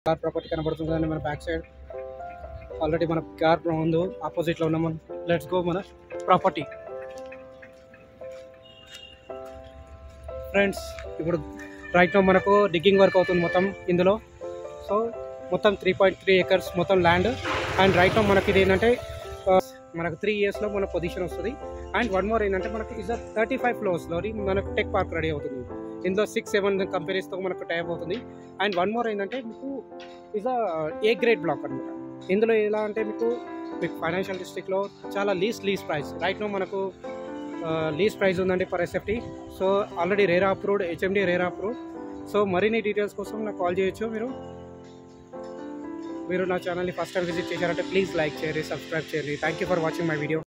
car property కనబడుతుంది కానీ మన బ్యాక్ సైడ్ ఆల్రెడీ మన కార్ ముందు ఆపోజిట్లో ఉన్న మన లెట్స్ గో మన ప్రాపర్టీ ఫ్రెండ్స్ ఇప్పుడు రైట్ నో మనకు డిగ్గింగ్ వర్క్ అవుతుంది మొత్తం ఇందులో సో మొత్తం త్రీ పాయింట్ త్రీ ఎకర్స్ మొత్తం ల్యాండ్ అండ్ రైట్ నో మనకి ఇది ఏంటంటే ఆ, మనకు త్రీ ఇయర్స్లో మన పొజిషన్ వస్తుంది అండ్ వన్ మోర్ ఏంటంటే మనకి ఇస్ థర్టీ ఫైవ్ ఫ్లోర్స్లో మనకు టెక్ పార్క్ రెడీ అవుతుంది ఇందులో సిక్స్ సెవెన్ కంపెనీస్తో మనకు టైప్ అవుతుంది అండ్ వన్ మోర్ ఏంటంటే మీకు ఇస్ ఏ గ్రేడ్ బ్లాక్ అనమాట ఇందులో ఎలా అంటే మీకు మీకు ఫైనాన్షియల్ డిస్ట్రిక్ట్లో చాలా least lease price right now మనకు లీజ్ ప్రైస్ ఉందండి per SFT so already RERA approved H M D RERA approve so మరిన్ని డీటెయిల్స్ కోసం నాకు కాల్ చేయొచ్చు మీరు మీరు నా ఛానల్ని ఫస్ట్ టైం విజిట్ చేశారంటే ప్లీజ్ లైక్ చేయండి సబ్స్క్రైబ్ చేయండి thank you for watching my video